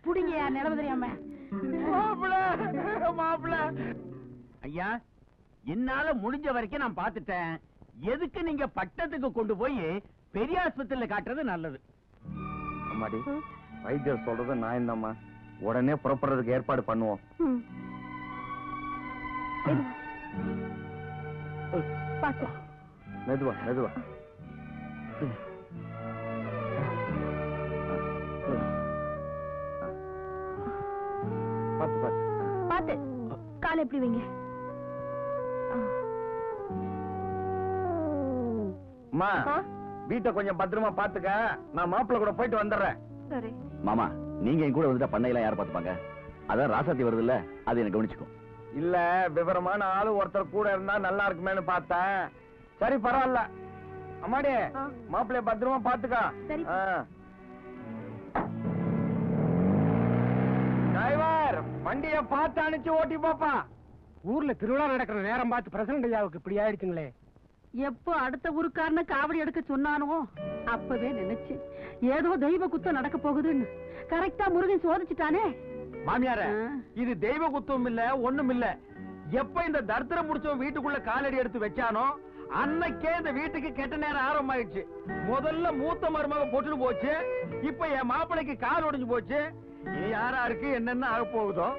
புடிங்கயா நிலவு தெரியாம மாப்பிள மாப்பிள ஐயா என்னால முடிஞ்ச வரைக்கும் நான் பார்த்துட்டேன் எதுக்கு நீங்க பட்டத்துக்கு கொண்டு போய் பெரிய ஆஸ்பத்திரியில காட்டுறது நல்லது அம்மாடி வைத்தியர் சொல்றது நான் இந்தம்மா உடனே புறப்படுறதுக்கு ஏற்பாடு பண்ணுவோம் ம். பாத்து மெதுவா மெதுவா பார்த்து பார்த்து பாத்து காலை எப்படி வைங்க ஆ. அம்மா ஆ? வீட்டை கொஞ்சம் பத்திரமா பாத்துக்க நான் மாப்பிள்ள கூட போயிட்டு வந்துடுறேன் சரி மாமா நீங்க என் கூட வந்துட்டா பண்ணையெல்லாம் யார் பாத்துப்பாங்க அதான் ராசாத்தி வருது இல்ல அது எனக்கு கவனிச்சுக்கும் இல்ல விவரமான ஆளு ஒருத்தர் கூட இருந்தா நல்லா இருக்குமேன்னு பார்த்தேன் சரி பரவாயில்ல அம்மாடி ஆ. மாப்பிள்ளைய பத்திரமா பாத்துக்க சரி. ஆ. டிரைவர் வண்டிய பார்த்து அனுப்பிச்சு ஓட்டி பாப்பா ஊர்ல திருவிழா நடக்கிற நேரம் பார்த்து பிரசிடண்ட் ஐயாவுக்கு இப்படி ஆயிடுச்சுங்களே எப்போ அடுத்த ஊருக்காரன காவடி எடுக்க சொன்னானோ அப்பவே நினைச்சேன் ஏதோ தெய்வ குத்தம் நடக்க போகுதுன்னு கரெக்டா முருகன் சோதிச்சுட்டானே மாமியார ஆ. இது தெய்வ குத்தம் இல்ல ஒண்ணும் இல்ல எப்ப இந்த தர்த்தரம் முடிச்சவன் வீட்டுக்குள்ள காலடி எடுத்து வச்சானோ அன்னைக்கே இந்த வீட்டுக்கு கெட்ட நேரம் ஆரம்பமாயிடுச்சு முதல்ல மூத்த மருமக போட்டுட்டு போச்சு இப்ப என் மாப்பிளைக்கு கால் ஒடிஞ்சு போச்சு இனி யாரா இருக்கு என்னென்ன ஆக போகுதோ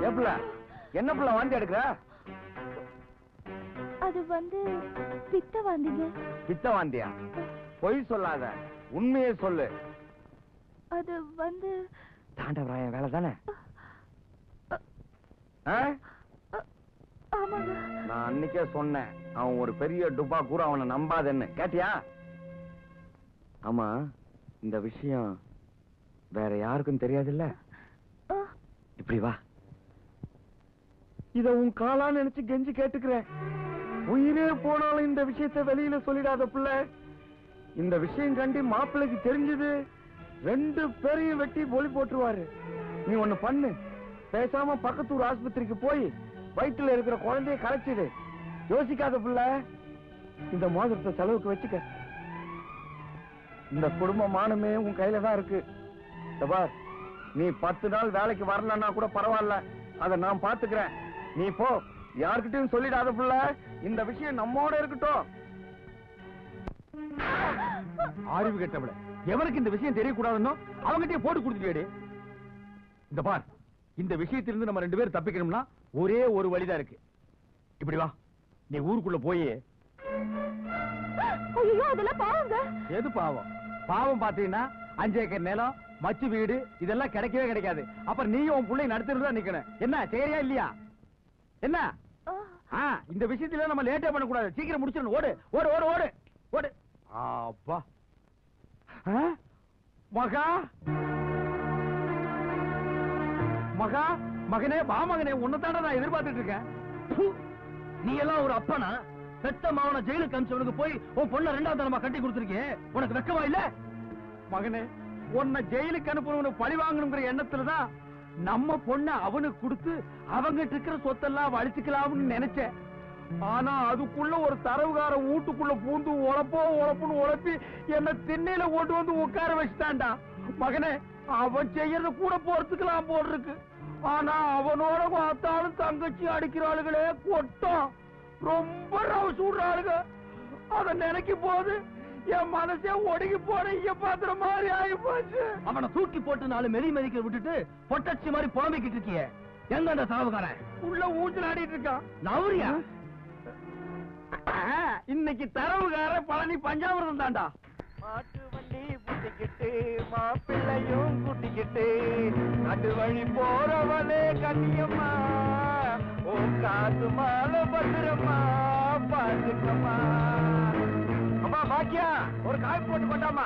எப்பல என்ன புள்ள வாந்தி எடுக்கிற அது வந்து பித்த வாந்திங்க பித்த வாந்தியா பொய் சொல்லாத உண்மையே சொல்லு அது வந்து தாண்டவராயன் வேலை தானே ஆமாங்க நான் அன்னைக்கே சொன்னேன் அவன் ஒரு பெரிய டுபா கூட அவனை நம்பாதேன்னு கேட்டியா ஆமா இந்த விஷயம் வேற யாருக்கும் தெரியாதுல்ல ஆ, இப்படி வா இத உன் காலா நினைச்சு கெஞ்சி கேட்டுக்கிறேன் உயிரே போனாலும் இந்த விஷயத்தை வெளியில சொல்லிடாத பிள்ளை இந்த விஷயம் கண்டி மாப்பிள்ளைக்கு தெரிஞ்சது ரெண்டு பேரையும் வெட்டி ஒளி போட்டுருவாரு நீ ஒண்ணு பண்ணு பேசாம பக்கத்தூர் ஆஸ்பத்திரிக்கு போய் வயிற்றுல இருக்கிற குழந்தைய கலைச்சிடு யோசிக்காத பிள்ளை இந்த மோதிரத்தை செலவுக்கு வச்சுக்க இந்த குடும்ப மானமே உன் கையில தான் இருக்கு இந்த பார் நீ பத்து நாள் வேலைக்கு வரலன்னா கூட பரவாயில்ல அத நான் பாத்துக்கிறேன் நீ போ யார்கிட்டயும் சொல்லிடாத புள்ள இந்த விஷயம் நம்மோட இருக்கட்டும் அறிவு கெட்டவள எவனுக்கு இந்த விஷயம் தெரியக்கூடாதுன்னோ அவங்கிட்டே போட்டு கொடுத்துட்டேடி இந்த பார் இந்த விஷயத்திலிருந்து நம்ம ரெண்டு பேரும் தப்பிக்கணும்னா ஒரே ஒரு வழிதான் இருக்கு இப்படி வா நீ ஊருக்குள்ள போய் ஐயோ அதெல்லாம் பாருங்க எது பாவம் பாவம் பாத்தீங்கன்னா அஞ்சு ஏக்கர் நிலம் மச்சு வீடு இதெல்லாம் கிடைக்கவே கிடைக்காது அப்புறம் நீயும் உன் பிள்ளை நடத்திட்டு நிக்கணும் என்ன சரியா இல்லையா என்ன ஆ, இந்த விஷயத்துல நம்ம லேட்டே பண்ணக்கூடாது சீக்கிரம் முடிச்சிடணும் ஓடு ஓடு ஓடு ஓடு ஓடு அப்பா ஆ? மகா மகா மகனே வா மகனே உன்னதான நான் எதிர்பார்த்துட்டு இருக்கேன் ப்பு. நீ எல்லாம் ஒரு அப்பனா பெத்த மாவன ஜெயிலுக்கு அனுப்பிச்சவனுக்கு போய் உன் பொண்ண ரெண்டாவது தரமா கட்டி கொடுத்துருக்கே உனக்கு வெக்கமா இல்ல மகனே உன்னை ஜெயிலுக்கு அனுப்புறவனுக்கு பழி வாங்கணுங்கிற எண்ணத்துலதான் நம்ம பொண்ண அவனுக்கு கொடுத்து அவங்கிட்ட இருக்கிற சொத்தெல்லாம் வலிச்சுக்கலாம்னு நினைச்சேன் ஆனா அதுக்குள்ள ஒரு தரவுகார வீட்டுக்குள்ள பூந்து உழப்போ உழப்புன்னு உழப்பி என்ன திண்ணையில கொண்டு வந்து உட்கார வச்சுட்டான்டா மகனே அவன் செய்யறது கூட பொறுத்துக்கலாம் போல் இருக்கு ஆனா அவனோட பார்த்தாலும் தங்கச்சி அடிக்கிற ஆளுகளே கொட்டம் ரொம்ப ரவுஸ் விடுறாளுங்க அத நினைக்கும் போது என் மனசே ஒடுங்கி போன இங்க பாத்துற மாதிரி ஆகி போச்சு அவனை தூக்கி போட்டு நாலு மெதி மெதிக்க விட்டுட்டு பொட்டச்சி மாதிரி புலம்பிக்கிட்டு இருக்கிய எங்க அந்த தரவுகாரன் உள்ள ஊஞ்சல் ஆடிட்டு இருக்கான் நவரியா இன்னைக்கு தரவுகார பழனி பஞ்சாமிரதம் தாண்டா மாட்டு வண்டி புட்டிக்கிட்டு மாப்பிள்ளையும் கூட்டிக்கிட்டு நடு வழி போறவளே கண்ணியம்மா ஓ காசு மாலை பத்திரமா பாத்துக்கம்மா அம்மா பாக்கியா ஒரு காய் போட்டு கொண்டாமா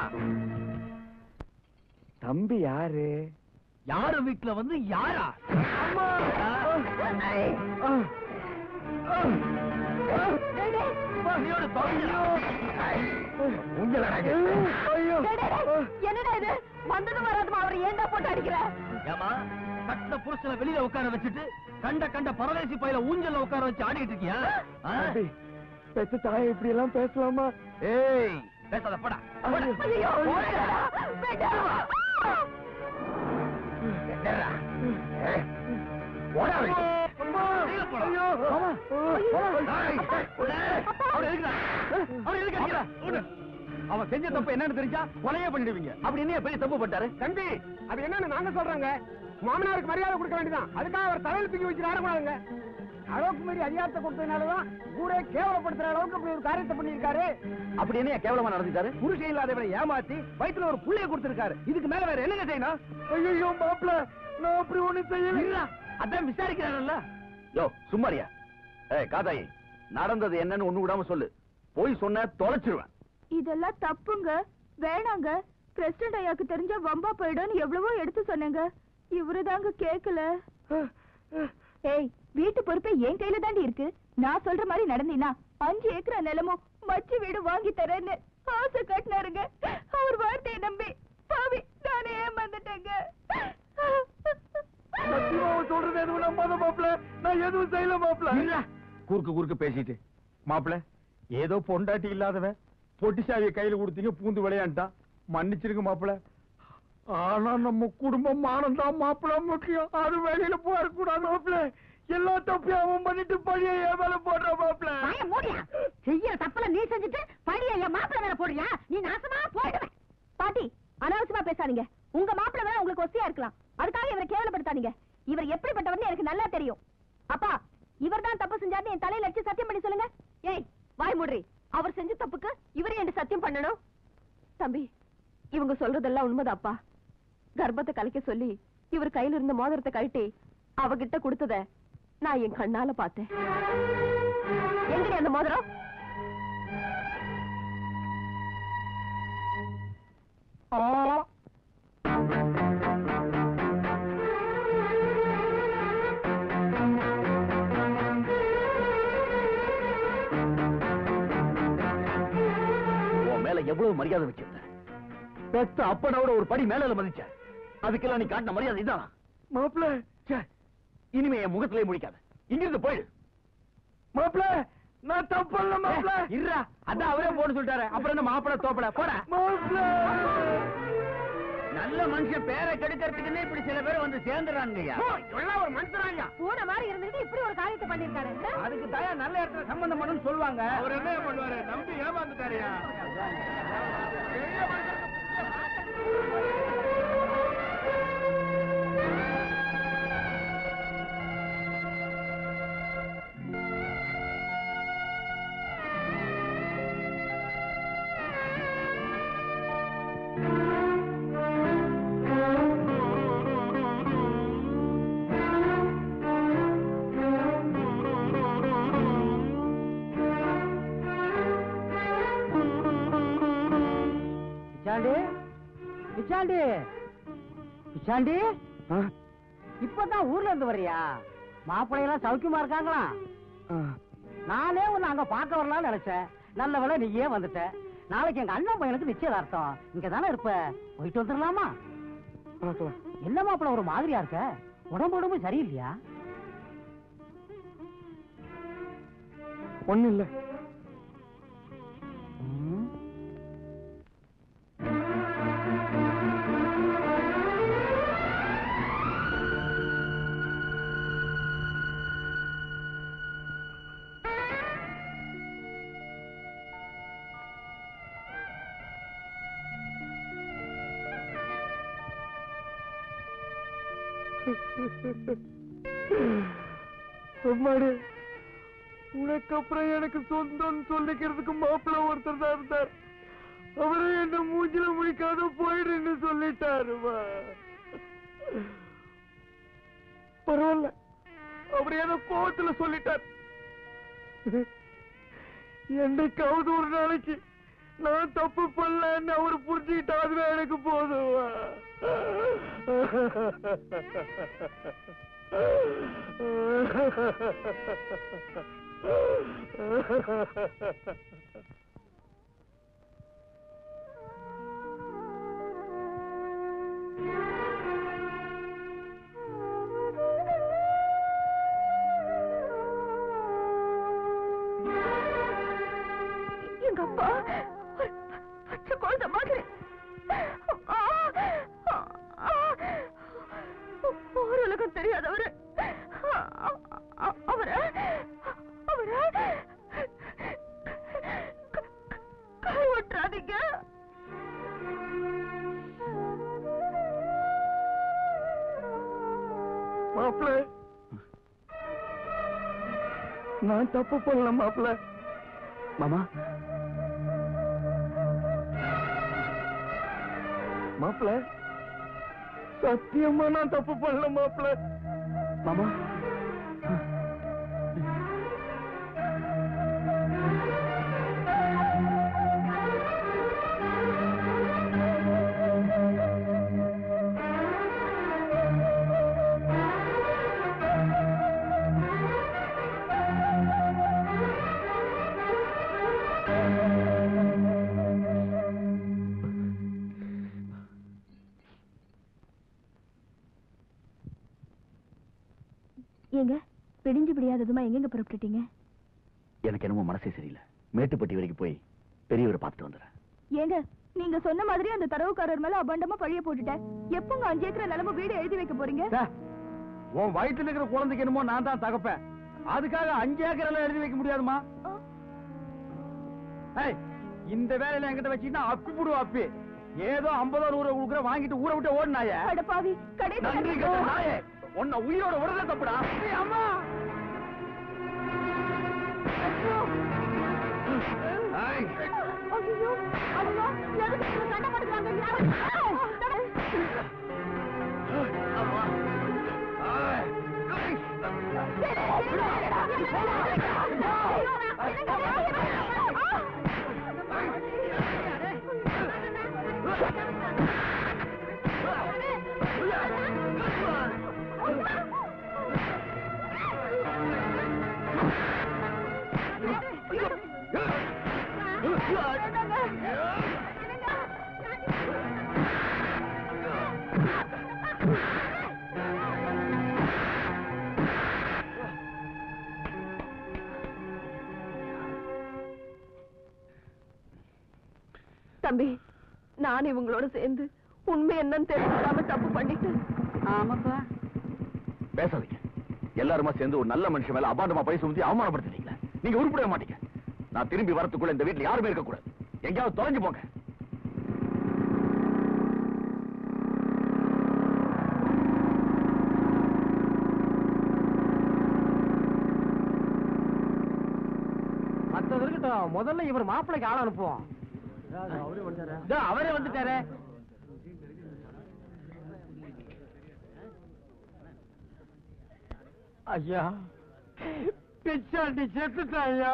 தம்பி யாரு யாரு வீட்டுல வந்து யாரா அம்மா நீயோட தொலைஞ்சா என்னடா இது வந்தது வராதுமா அவர் ஏன்டா போட்டு அடிக்கிற ஏமா கட்ட புருஷனை வெளியில உட்கார வச்சுட்டு கண்ட கண்ட பரதேசி பையில ஊஞ்சல்ல உட்கார வச்சு ஆடிட்டு இருக்கியா ஆ? பெத்த தாய் இப்படி எல்லாம் பேசலாமா ஏய் பேசாத போடா போடா. ஐயோ போடா. வேண்டாம் என்னடா? ஏய், போடா வெளிய. வெளிய போடா. ஏய், ஏய், அவனை எதுக்குடா? அவனை எதுக்கு அடிக்கிற? விடு. அவன் செஞ்ச தப்பு என்னன்னு தெரிஞ்சா கொலையே பண்ணிடுவீங்க அப்படி என்ன பெரிய தப்பு பண்ணாரு தம்பி அது என்னன்னு நாங்க சொல்றோங்க மாமனாருக்கு மரியாதை கொடுக்க வேண்டியதான் அதுக்காக அவர் தலையில தூக்கி வச்சு ஆடக்கூடாதுங்க அளவுக்கு மீறி அதிகாரத்தை கொடுத்ததுனாலதான் ஊரே கேவலப்படுத்துற அளவுக்கு அப்படி ஒரு காரியத்தை பண்ணியிருக்காரு அப்படி என்ன கேவலமா நடந்துட்டாரு புருஷன் இல்லாதவரை ஏமாத்தி வயித்துல ஒரு புள்ளைய கொடுத்திருக்காரு இதுக்கு மேல வேற என்னங்க செய்யணும் ஐயோ மாப்பிள நான் அப்படி ஒண்ணு செய்யல அதான் விசாரிக்கிறாரல்ல யோ சும்மாரியா ஏய் காதாயி நடந்தது என்னன்னு ஒண்ணு விடாம சொல்லு போய் சொன்ன தொலைச்சிருவேன் இதெல்லாம் தப்புங்க வேணாங்க பிரசிடண்ட் ஐயாக்கு தெரிஞ்ச வம்பா போயிடும்னு எவ்வளவோ எடுத்து சொன்னேங்க இவருதாங்க கேக்கல ஏய் வீட்டு பொறுப்பே என் கையில தாண்டி இருக்கு நான் சொல்ற மாதிரி நடந்தீனா அஞ்சு ஏக்கர் நிலமும் மச்சு வீடு வாங்கி தரேன்னு ஆசை கட்டினாருங்க அவர் வார்த்தையை நம்பி பாவி நானே ஏமாந்துட்டேங்க சத்தியமா அவன் சொல்றது எதுவும் நம்பாத மாப்பிள நான் எதுவும் செய்யல மாப்பிள இல்ல. குறுக்கு குறுக்கு பேசிட்டு மாப்பிள ஏதோ பொண்டாட்டி இல்லாதவன் பொட்டி சாவியை கையில கொடுத்தீங்க பூந்து விளையாண்டான் மன்னிச்சிருங்க மாப்பிள ஆனா நம்ம குடும்பம் மானம் தான் மாப்பிள முக்கியம் அது வெளியில போக கூடாது மாப்பிள எல்லா தப்பையும் அவன் பண்ணிட்டு பழிய என் மேல போடுற மாப்பிள வாய மூடியா செய்யற தப்புல நீ செஞ்சுட்டு பழிய என் மாப்பிள்ள மேல போடுறியா நீ நாசமா போயிடுவேன் பாட்டி அனாவசியமா பேசாதீங்க உங்க மாப்பிள்ளை வேணா உங்களுக்கு ஒஸ்தியா இருக்கலாம் அதுக்காக இவரை கேவலப்படுத்தாதீங்க இவர் எப்படிப்பட்டவர்னு எனக்கு நல்லா தெரியும் அப்பா இவர் தான் தப்பு செஞ்சாருன்னு என் தலையில அடிச்சு சத்தியம் பண்ணி சொல்லுங்க ஏய் வாய் மூடுறி அவர் செஞ்ச தப்புக்கு இவரே என்ன சத்தியம் பண்ணணும் தம்பி இவங்க சொல்றதெல்லாம் உண்மைதாப்பா கர்ப்பத்தை கலைக்க சொல்லி இவர் கையில இருந்த மோதிரத்தை கழட்டி அவகிட்ட கொடுத்தத நான் என் கண்ணால பார்த்தேன் எங்கடி அந்த மோதிரம் உன் மேல எவ்வளவு மரியாதை வச்சிருந்தேன் பெத்த அப்பனோட ஒரு படி மேல மதிச்ச அதுக்கெல்லாம் நீ காட்டின மரியாதை இதான் மாப்பிள்ள இனிமே என் முகத்திலே முடிக்காத இங்கிருந்து போயிடு மாப்பிள்ள நான் தப்பல்ல மாப்பிள்ள இருடா அதான் அவரே போன்னு சொல்லிட்டாரு அப்புறம் என்ன மாப்பிள தோப்பல போட மாப்பிள்ள நல்ல மனுஷன் பேரை கெடுக்கிறதுக்குன்னே இப்படி சில பேர் வந்து சேர்ந்துறாங்கய்யா எல்லாம் ஒரு மனுஷனாங்க பூனை மாதிரி இருந்துட்டு இப்படி ஒரு காரியத்தை பண்ணிருக்காரு அதுக்கு தாயா நல்ல இடத்துல சம்பந்தம் பண்ணணும்னு சொல்லுவாங்க அவர் என்ன பண்ணுவாரு நம்பி ஏமாந்துட்டாரியா பிச்சாண்டி பிச்சாண்டி பிச்சாண்டி இப்பதான் ஊர்ல இருந்து வர்றியா மாப்பிள்ளையெல்லாம் சௌக்கியமா இருக்காங்களா நானே உன்னை அங்க பார்க்க வரலாம்னு நினைச்சேன் நல்ல வேளை நீயே வந்துட்ட நாளைக்கு எங்க அண்ணன் பையனுக்கு நிச்சயதார்த்தம் இங்க தானே இருப்ப போயிட்டு வந்துடலாமா என்ன மாப்பிள்ள ஒரு மாதிரியா இருக்க உடம்பு உடம்பு சரியில்லையா ஒண்ணு இல்ல ம். அம்மாடி உனக்கு அப்புறம் எனக்கு சொந்தம் சொல்லிக்கிறதுக்கு மாப்பிள்ள ஒருத்தர் தான் இருந்தார் அவரே என்ன மூஞ்சில முடிக்காத போயிடுன்னு சொல்லிட்டாருமா பரவாயில்ல அவர் ஏதோ கோவத்துல சொல்லிட்டார் என்னைக்காவது ஒரு நாளைக்கு நான் தப்பு பண்ணலன்னு அவரு புரிஞ்சுக்கிட்டா அதுவே எனக்கு போதுமா எங்க அப்பா பச்சை குழந்தை மாதிரி ஆ, ஆ, ஆ. ஒரு உலகம் தெரியாதவரு அவரை அவரை கை விட்டுறாதீங்க மாப்பிள்ள நான் தப்பு பண்ணல மாப்பிள்ள மாமா மாப்பிள்ள சத்தியமா நான் தப்பு பண்ணல மாப்பிள்ள மாமா ஏங்க பிடிஞ்சு பிடியாததுமா எங்கெங்க புறப்பட்டுட்டீங்க எனக்கு என்னமோ மனசே சரியில்லை மேட்டுப்பட்டி வரைக்கும் போய் பெரியவரை பார்த்துட்டு வந்துடுறேன் ஏங்க நீங்க சொன்ன மாதிரி அந்த தரவுக்காரர் மேல அபாண்டமா பழிய போட்டுட்டேன் எப்பங்க அஞ்சு ஏக்கர் நிலம வீடு எழுதி வைக்க போறீங்க சே, உன் வயித்துல இருக்கிற குழந்தைக்கு என்னமோ நான் தான் தகப்பேன் அதுக்காக அஞ்சு ஏக்கர் எல்லாம் எழுதி வைக்க முடியாதுமா ஏய், இந்த வேலையில என்கிட்ட வச்சுக்கிட்டா அப்பி போடுவா அப்பி ஏதோ ஐம்பதோ நூறு கொடுக்குற வாங்கிட்டு ஊரை விட்டு ஓடினாய அடப்பாவி நன்றி கடைசி கெட்ட நாயே உன்னை உயிரோட விடுறதே தப்புடா அம்மா ஏய், ஐயோ ஐயோ எதுக்கு இப்படி சண்டை போட்டுக்கிறாங்க யாரும் அம்மா. ஏய், ஏய். தம்பி நான் இவங்களோட சேர்ந்து உண்மை என்னன்னு தெரிஞ்சுக்காம தப்பு பண்ணிட்டேன் ஆமாப்பா பேசாதீங்க எல்லாருமா சேர்ந்து ஒரு நல்ல மனுஷன் மேல அபாண்டமா பை சுமத்தி அவமானப்படுத்திட்டீங்களே நீங்க உருப்படவே மாட்டீங்க நான் திரும்பி வரத்துக்குள்ள இந்த வீட்டுல யாருமே இருக்க கூடாது எங்கேயாவது தொலைஞ்சு போங்க மத்தது இருக்கட்டும் முதல்ல இவர் மாப்பிள்ளைக்கு ஆள் அனுப்புவோம் இதோ அவரே வந்துட்டாரே ஐயா பிச்சாண்டி செத்துட்டாயா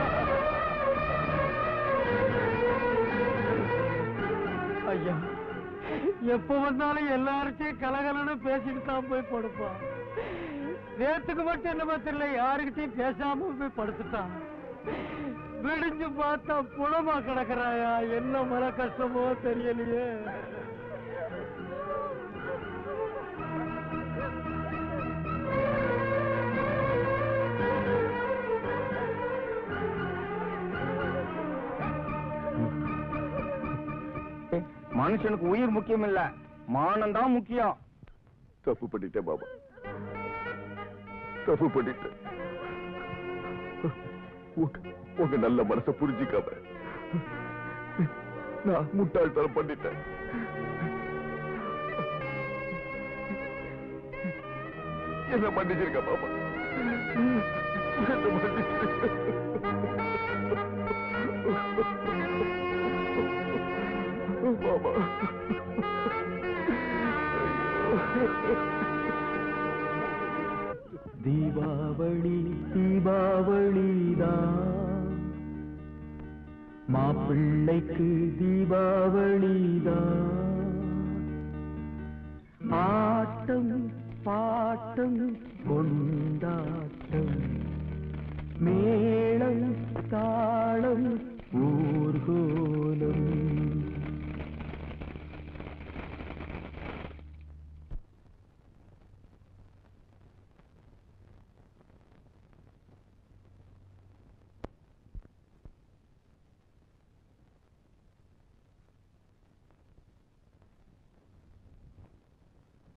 ஐயா எப்ப வந்தாலும் எல்லார்கிட்டயும் கலகலன்னு பேசிட்டு தான் போய் படுப்பான் நேத்துக்கு மட்டும் என்ன தெரியல யாருக்கிட்டையும் பேசாம போய் படுத்துட்டான் விடிஞ்சு பார்த்தா புலமா கிடக்குறாயா என்ன மன கஷ்டமோ தெரியலையே மனுஷனுக்கு உயிர் முக்கியம் இல்ல மானம் தான் முக்கியம் தப்பு பண்ணிட்டேன் பாபா தப்பு பண்ணிட்டேன் உங்க- உங்க நல்ல மனச புரிஞ்சுக்காம நான் முட்டாள்தனம் பண்ணிட்டேன் என்ன மன்னிச்சிருக்க பாபா என்ன மன்னிச்சிருக்க பாபா தீபாவளி தீபாவளிதான் மாப்பிள்ளைக்கு தீபாவளிதான் ஆட்டம் பாட்டம் கொண்டாட்டம் மேளம் தாளம்